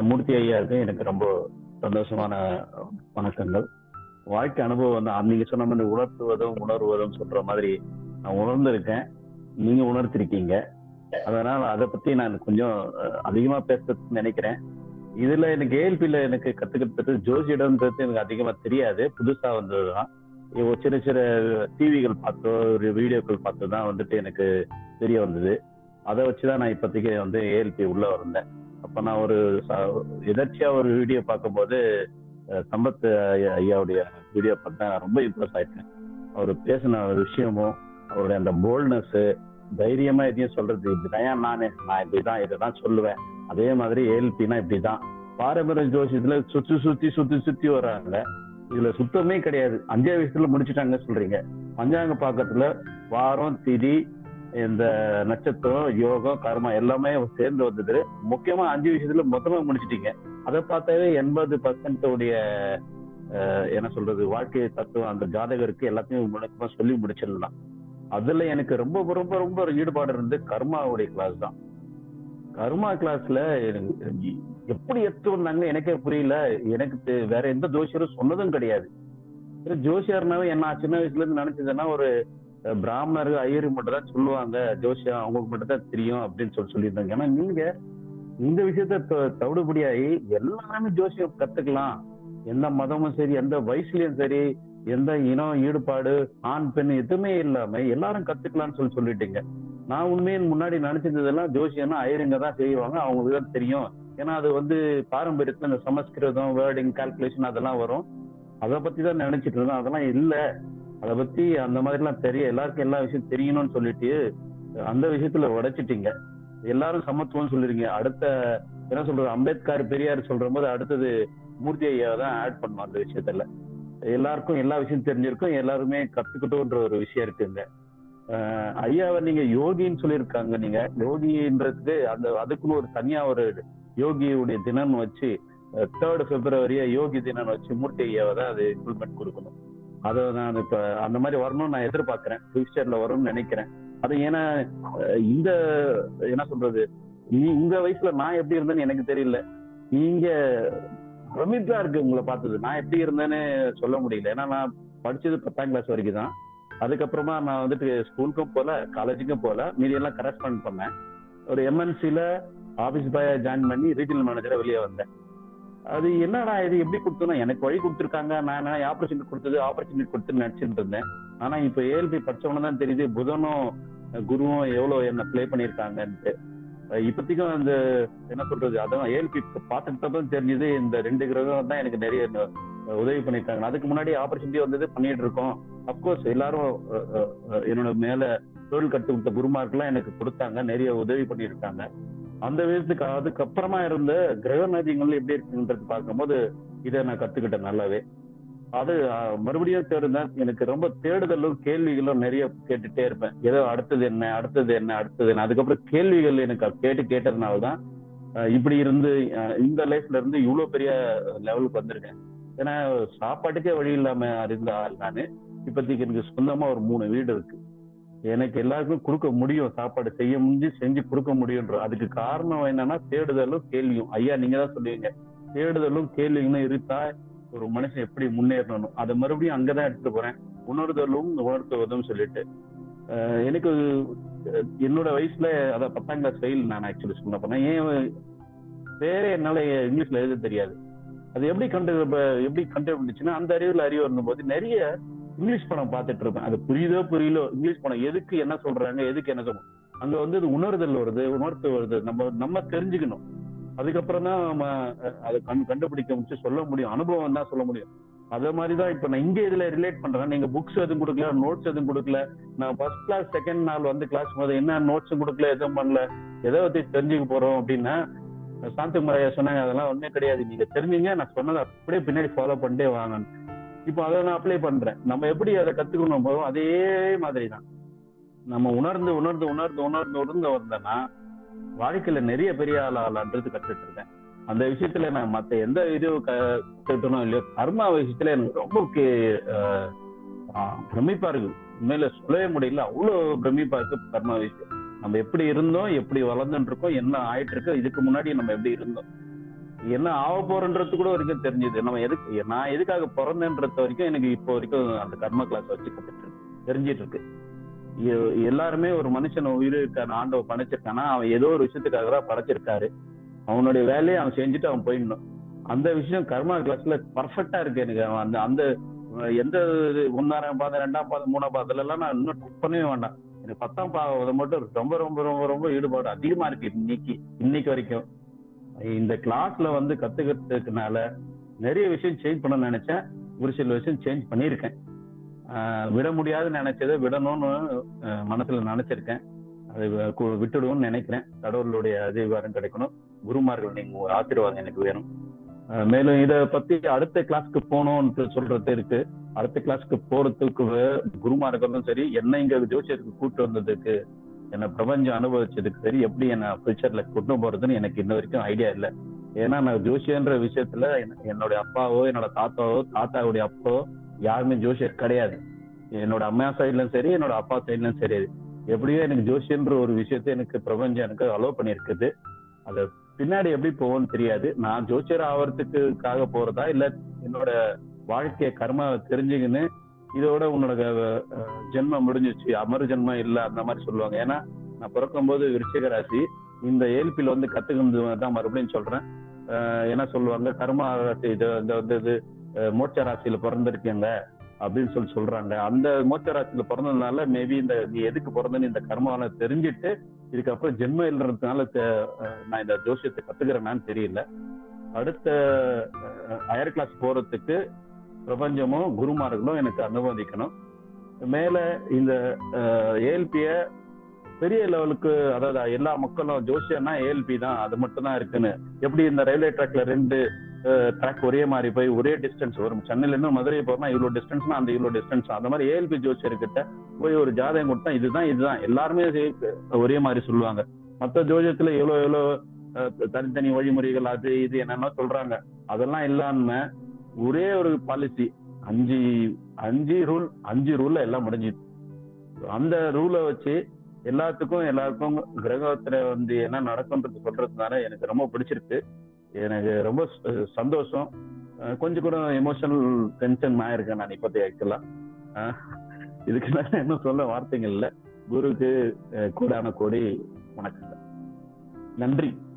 மூர்த்தி ஐயாவுக்கு எனக்கு ரொம்ப சந்தோஷமான வணக்கங்கள் வாழ்க்கை அனுபவம் வந்து நீங்க சொன்ன மாதிரி உணர்த்துவதும் உணர்வதும் சொல்ற மாதிரி நான் உணர்ந்திருக்கேன் நீங்க உணர்த்திருக்கீங்க அதனால அதை பத்தி நான் கொஞ்சம் அஹ், அதிகமா பேசுறதுக்கு நினைக்கிறேன் இதுல எனக்கு ஏஎல்பியில எனக்கு கத்துக்கிறது ஜோசியிடம்ன்றது எனக்கு அதிகமா தெரியாது புதுசா வந்ததுதான் இப்போ சின்ன சின்ன டிவிகள் பார்த்தோ ஒரு வீடியோக்கள் பார்த்து தான் வந்துட்டு எனக்கு தெரிய வந்தது அதை வச்சுதான் நான் இப்போதைக்கு வந்து ஏஎல்பி உள்ள வந்தேன் அப்ப நான் ஒரு ச- எதர்ச்சியா ஒரு வீடியோ பார்க்கும்போது அஹ், சம்பத் ஐயா- ஐயாவுடைய வீடியோ பார்த்தா நான் ரொம்ப இம்ப்ரெஸ் ஆயிட்டேன் அவர் பேசின ஒரு விஷயமும் அவருடைய அந்த போல்ட்னஸ் தைரியமா எதையும் சொல்றது இப்படிதான் நானு நான் இப்படிதான் இதைதான் சொல்லுவேன் அதே மாதிரி ஏஎல்பினா இப்படிதான் பாரம்பரிய ஜோசியத்துல சுத்தி சுத்தி சுத்தி சுத்தி வர்றாங்க இதுல சுத்தமே கிடையாது அஞ்சே வயசுல முடிச்சுட்டாங்க சொல்றீங்க பஞ்சாங்க பாக்கத்துல வாரம் திதி இந்த நட்சத்திரம் யோகம் கர்மா எல்லாமே சேர்ந்து வந்தது முக்கியமா அஞ்சு விஷயத்துல மொத்தமா முடிச்சிட்டீங்க அதை பார்த்தாவே எண்பது பர்சன்ட் உடைய அஹ், என்ன சொல்றது வாழ்க்கை தத்துவம் அந்த ஜாதகருக்கு எல்லாத்தையும் முழுக்கமா சொல்லி முடிச்சிடலாம் அதுல எனக்கு ரொம்ப ரொம்ப ரொம்ப ஒரு ஈடுபாடு இருந்து கர்மாவுடைய கிளாஸ் தான் கர்மா கிளாஸ்ல எனக்கு எப்படி எடுத்து வந்தாங்க எனக்கே புரியல எனக்கு தெ- வேற எந்த ஜோசியரும் சொன்னதும் கிடையாது இது ஜோசியர்னாவே என்ன நான் சின்ன வயசுல இருந்து நினைச்சதுன்னா ஒரு அஹ், பிராமணர் ஐயர் மட்டும் தான் சொல்லுவாங்க ஜோசியம் அவங்களுக்கு மட்டும் தான் தெரியும் அப்படின்னு சொல்லி சொல்லியிருந்தாங்க ஏன்னா நீங்க இந்த விஷயத்த த- தவிடுபடியாகி எல்லாருமே ஜோசியம் கத்துக்கலாம் எந்த மதமும் சரி எந்த வயசுலயும் சரி எந்த இனம் ஈடுபாடு ஆண் பெண் எதுவுமே இல்லாம எல்லாரும் கத்துக்கலாம்னு சொல்லி சொல்லிட்டீங்க நான் உண்மையின் முன்னாடி நினைச்சிருந்ததெல்லாம் ஜோசியம்னா ஐயருங்க தான் செய்வாங்க அவங்களுக்கு தான் தெரியும் ஏன்னா அது வந்து பாரம்பரியத்துல இந்த சமஸ்கிருதம் வேர்டிங் கால்குலேஷன் அதெல்லாம் வரும் அதை பத்தி தான் நினைச்சிட்டு இருந்தேன் அதெல்லாம் இல்ல அதை பத்தி அந்த மாதிரிலாம் தெரிய எல்லாருக்கும் எல்லா விஷயம் தெரியணும்னு சொல்லிட்டு அந்த விஷயத்துல உடைச்சிட்டீங்க எல்லாரும் சமத்துவம்னு சொல்லிருங்க அடுத்த என்ன சொல்றது அம்பேத்கர் பெரியார் சொல்ற போது அடுத்தது மூர்த்தி ஐயா தான் ஆட் பண்ணும் அந்த விஷயத்துல எல்லாருக்கும் எல்லா விஷயம் தெரிஞ்சிருக்கும் எல்லாருமே கத்துக்கிட்டோன்ற ஒரு விஷயம் இருக்குங்க அஹ் ஐயாவை நீங்க யோகின்னு சொல்லியிருக்காங்க நீங்க யோகின்றதுக்கு அந்த அதுக்குன்னு ஒரு தனியா ஒரு யோகியுடைய தினம் வச்சு தேர்ட் பிப்ரவரியை யோகி தினம் வச்சு மூர்த்தி ஐயாவை தான் அது இம்ப்ளிமெண்ட் கொடுக்கணும் அதை நான் இப்ப அந்த மாதிரி வரணும்னு நான் எதிர்பார்க்கிறேன் ஃபியூச்சர்ல வரும்னு நினைக்கிறேன் அது ஏன்னா அஹ் இந்த என்ன சொல்றது நீ இந்த வயசுல நான் எப்படி இருந்தேன்னு எனக்கு தெரியல நீங்க பிரமிப்பா இருக்கு உங்களை பார்த்தது நான் எப்படி இருந்தேன்னு சொல்ல முடியல ஏன்னா நான் படிச்சது பத்தாம் கிளாஸ் வரைக்கும் தான் அதுக்கப்புறமா நான் வந்துட்டு ஸ்கூலுக்கும் போல காலேஜுக்கும் போல மீதி எல்லாம் கரஸ்பாண்ட் பண்ணேன் ஒரு எம்என்சில ஆபீஸ் பாயா ஜாயின் பண்ணி ரீஜனல் மேனேஜரா வெளியே வந்தேன் அது என்னடா இது எப்படி கொடுத்தோம்னா எனக்கு வழி கொடுத்துருக்காங்க நான் ஆப்பர்ச்சுனிட்டி கொடுத்தது ஆப்பர்ச்சுனிட்டி கொடுத்து நினைச்சிட்டு இருந்தேன் ஆனா இப்ப ஏஎல்பி படிச்சவன தான் தெரியுது புதனும் குருவும் எவ்வளவு என்ன ப்ளே பண்ணியிருக்காங்கன்ட்டு அஹ் இப்போதைக்கும் அந்த என்ன சொல்றது அதான் ஏஎல்பி பார்த்துட்டு தான் தெரிஞ்சது இந்த ரெண்டு கிரகம் தான் எனக்கு நிறைய ந- உதவி பண்ணியிருக்காங்க அதுக்கு முன்னாடி ஆப்பர்ச்சுனிட்டி வந்தது பண்ணிட்டு இருக்கோம் அப்கோர்ஸ் எல்லாரும் அஹ், அஹ், அஹ், என்னோட மேல தொழில் கத்து கொடுத்த குருமார்க்கெல்லாம் எனக்கு கொடுத்தாங்க நிறைய உதவி பண்ணியிருக்காங்க அந்த விதத்துக்கு அதுக்கப்புறமா இருந்த கிரக நதிகள் எப்படி இருக்குன்றது பார்க்கும்போது இதை நான் கத்துக்கிட்டேன் நல்லாவே அது அஹ், மறுபடியும் தேடுதான் எனக்கு ரொம்ப தேடுதலும் கேள்விகளும் நிறைய கேட்டுட்டே இருப்பேன் ஏதோ அடுத்தது என்ன அடுத்தது என்ன அடுத்தது என்ன அதுக்கப்புறம் கேள்விகள் எனக்கு கேட்டு கேட்டதுனால தான் அஹ், இப்படி இருந்து அஹ், இந்த லைஃப்ல இருந்து இவ்வளவு பெரிய லெவலுக்கு வந்திருக்கேன் ஏன்னா சாப்பாட்டுக்கே வழி இல்லாம இருந்த ஆள் நானு இப்போதைக்கு எனக்கு சொந்தமா ஒரு மூணு வீடு இருக்கு எனக்கு எல்லாருக்கும் கொடுக்க முடியும் சாப்பாடு செய்ய முடிஞ்சு செஞ்சு கொடுக்க முடியுன்ற அதுக்கு காரணம் என்னன்னா தேடுதலும் கேள்வியும் ஐயா நீங்க தான் சொல்லுவீங்க தேடுதலும் கேள்வியும் இருந்தா ஒரு மனுஷன் எப்படி முன்னேறணும் அதை மறுபடியும் அங்கதான் எடுத்துட்டு போறேன் உணர்தலும் உணர்த்துவதும் சொல்லிட்டு அஹ் எனக்கு அஹ் என்னோட வயசுல அதான் பத்தாம் கிளாஸ் ஃபெயில் நான் ஆக்சுவலி சொல்ல போனேன் ஏன் பேரே என்னால இங்கிலீஷ்ல எழுத தெரியாது அது எப்படி கண்டு எப்படி கண்டுபிடிச்சுன்னா அந்த அறிவுல அறிவு வரும்போது நிறைய இங்கிலீஷ் படம் பார்த்துட்டு இருப்பேன் அது புரியுதோ புரியலோ இங்கிலீஷ் படம் எதுக்கு என்ன சொல்றாங்க எதுக்கு என்ன சொல்றாங்க அங்க வந்து இது உணர்தல் வருது உணர்த்து வருது நம்ம நம்ம தெரிஞ்சுக்கணும் அதுக்கப்புறம் தான் நம்ம அஹ், அதை கண் கண்டுபிடிக்க முடிச்சு சொல்ல முடியும் அனுபவம் தான் சொல்ல முடியும் அதே மாதிரி தான் இப்ப நான் இங்க இதுல ரிலேட் பண்றேன் நீங்க புக்ஸ் எதுவும் கொடுக்கல நோட்ஸ் எதுவும் கொடுக்கல நான் ஃபர்ஸ்ட் கிளாஸ் செகண்ட் நாள் வந்து கிளாஸ் போது என்ன நோட்ஸும் கொடுக்கல எதுவும் பண்ணல எதை பத்தி தெரிஞ்சுக்க போறோம் அப்படின்னா சாந்தகுமாரையா சொன்னாங்க அதெல்லாம் ஒண்ணுமே கிடையாது நீங்க தெரிஞ்சீங்க நான் சொன்னதை அப்படியே பின்னாடி ஃபாலோ பண்ணிட்டே வாங்கணும் இப்போ அதை நான் அப்ளை பண்றேன் நம்ம எப்படி அதை கத்துக்கணும் போதும் அதே மாதிரி தான் நம்ம உணர்ந்து உணர்ந்து உணர்ந்து உணர்ந்து உணர்ந்து வந்தேன்னா வாழ்க்கையில நிறைய பெரிய ஆள் ஆளான்றது கத்துட்டு இருக்கேன் அந்த விஷயத்துல நான் மத்த எந்த இது கத்துக்கிட்டனோ இல்லையோ கர்மா விஷயத்துல எனக்கு ரொம்ப கே- ஆஹ் ஆஹ் பிரமிப்பா இருக்கு உண்மையில சொல்லவே முடியல அவ்வளவு பிரமிப்பா இருக்கு கர்மா விஷயம் நம்ம எப்படி இருந்தோம் எப்படி வளர்ந்துட்டு இருக்கோம் என்ன ஆயிட்டு இருக்கு இதுக்கு முன்னாடி நம்ம எப்படி இருந்தோம் என்ன ஆக போறன்றது கூட வரைக்கும் தெரிஞ்சது நம்ம எதுக்கு நான் எதுக்காக பிறந்தேன்றது வரைக்கும் எனக்கு இப்போ வரைக்கும் அந்த கர்ம கிளாஸ் வச்சு கத்துட்டு இருக்கு. தெரிஞ்சிட்டு இருக்கு எ- எல்லாருமே ஒரு மனுஷன் உயிருக்கான ஆண்டவ படைச்சிருக்கானா அவன் ஏதோ ஒரு விஷயத்துக்காக தான் படைச்சிருக்காரு அவனுடைய வேலையை அவன் செஞ்சுட்டு அவன் போயிடணும் அந்த விஷயம் கர்மா கிளாஸ்ல பர்ஃபெக்டா இருக்கு எனக்கு அவன் அந்த அந்த அஹ், எந்த இது ஒன்னாம் பாதம் ரெண்டாம் பாதம் மூணாம் பாதத்துல எல்லாம் நான் இன்னும் டச் பண்ணவே வேண்டாம் எனக்கு பத்தாம் பாதம் மட்டும் ரொம்ப ரொம்ப ரொம்ப ரொம்ப ஈடுபாடு அதிகமா இருக்கு இன்னைக்கு இன்னைக்கு வரைக்கும் இந்த கிளாஸ்ல வந்து கத்துக்கிறதுக்குனால நிறைய விஷயம் சேஞ்ச் பண்ண நினைச்சேன் ஒரு சில விஷயம் சேஞ்ச் பண்ணியிருக்கேன் ஆஹ் விட முடியாதுன்னு நினைச்சதை விடணும்னு ஆஹ் மனசுல நினைச்சிருக்கேன் அது வி- கு- விட்டுடுவோம்னு நினைக்கிறேன் கடவுளுடைய அதிகாரம் கிடைக்கணும் குருமார்கள் நீங்க ஒரு ஆசீர்வாதம் எனக்கு வேணும் ஆஹ் மேலும் இத பத்தி அடுத்த கிளாஸ்க்கு போகணும்னு சொல்றது இருக்கு அடுத்த கிளாஸ்க்கு போறதுக்கு வே- குருமார்களும் சரி என்ன இங்க ஜோசியருக்கு கூட்டு வந்ததுக்கு என்ன பிரபஞ்சம் அனுபவிச்சதுக்கு சரி எப்படி என்ன ஃபியூச்சர்ல கொண்டு போறதுன்னு எனக்கு இன்ன வரைக்கும் ஐடியா இல்லை ஏன்னா நான் ஜோசியன்ற விஷயத்துல என்ன- என்னோட அப்பாவோ என்னோட தாத்தாவோ தாத்தாவுடைய அப்பாவோ யாருமே ஜோசியர் கிடையாது என்னோட அம்மா சைட்லயும் சரி என்னோட அப்பா சைட்லயும் சரி எப்படியோ எனக்கு ஜோசியன்ற ஒரு விஷயத்தை எனக்கு பிரபஞ்சம் எனக்கு அலோவ் பண்ணியிருக்குது அது பின்னாடி எப்படி போகும்னு தெரியாது நான் ஜோசியர் ஆவறதுக்காக போறதா இல்ல என்னோட வாழ்க்கைய கர்மா தெரிஞ்சுக்கின்னு இதோட உன்னோட அஹ், ஜென்மம் முடிஞ்சிச்சு அமர் ஜென்மம் இல்ல அந்த மாதிரி சொல்லுவாங்க ஏன்னா நான் பிறக்கும்போது விருச்சிக ராசி இந்த ஏல்பில வந்து கத்துக்கிறது தான் மறுபடியும் சொல்றேன் அஹ், என்ன சொல்லுவாங்க கர்மா ராசி இது இந்த வந்து இது அஹ், மோட்ச ராசியில பிறந்திருக்கீங்க அப்படின்னு சொல்லி சொல்றாங்க அந்த மோட்ச ராசியில பிறந்ததுனால மேபி இந்த நீ எதுக்கு பிறந்தன்னு இந்த கர்மாவை தெரிஞ்சுட்டு இதுக்கப்புறம் ஜென்மம் இல்லைன்றதுனால தெ- அஹ், நான் இந்த ஜோசியத்தை கத்துக்கிறேனான்னு தெரியல அடுத்த ஹையர் கிளாஸ் போறதுக்கு பிரபஞ்சமும் குருமார்களும் எனக்கு அனுமதிக்கணும் மேல இந்த ஏஎல்பிய பெரிய லெவலுக்கு அதாவது எல்லா மக்களும் ஜோசியம்னா ஏஎல்பி தான் அது மட்டும் தான் இருக்குன்னு எப்படி இந்த ரயில்வே ட்ராக்ல ரெண்டு ட்ராக் ஒரே மாதிரி போய் ஒரே டிஸ்டன்ஸ் வரும் சென்னையில இருந்து மதுரை போறோம்னா இவ்வளவு டிஸ்டன்ஸ்னா அந்த இவ்வளவு டிஸ்டன்ஸ் அந்த மாதிரி ஏஎல்பி ஜோசியர்கிட்ட போய் ஒரு ஜாதகம் கொடுத்தா இதுதான் இதுதான் எல்லாருமே சே- ஒரே மாதிரி சொல்லுவாங்க மத்த ஜோதியத்துல எவ்வளவு எவ்வளவு அஹ், தனித்தனி வழிமுறைகள் அது இது என்னென்ன சொல்றாங்க அதெல்லாம் இல்லாம ஒரே ஒரு பாலிசி அஞ்சு அஞ்சு ரூல் அஞ்சு ரூல்ல எல்லாம் முடிஞ்சுது அந்த ரூலை வச்சு எல்லாத்துக்கும் எல்லாருக்கும் கிரகத்துல வந்து என்ன நடக்கும்ன்றது சொல்றதுனால எனக்கு ரொம்ப பிடிச்சிருக்கு எனக்கு ரொம்ப ச- சந்தோஷம் அஹ் கொஞ்சம் கூட எமோஷனல் டென்ஷன் ஆயிருக்கேன் நான் இப்போதைக்கு ஆக்சுவலா இதுக்கு மேல என்ன சொல்ல வார்த்தைகள் இல்ல குருக்கு அஹ், கோடான கோடி வணக்கங்கள் நன்றி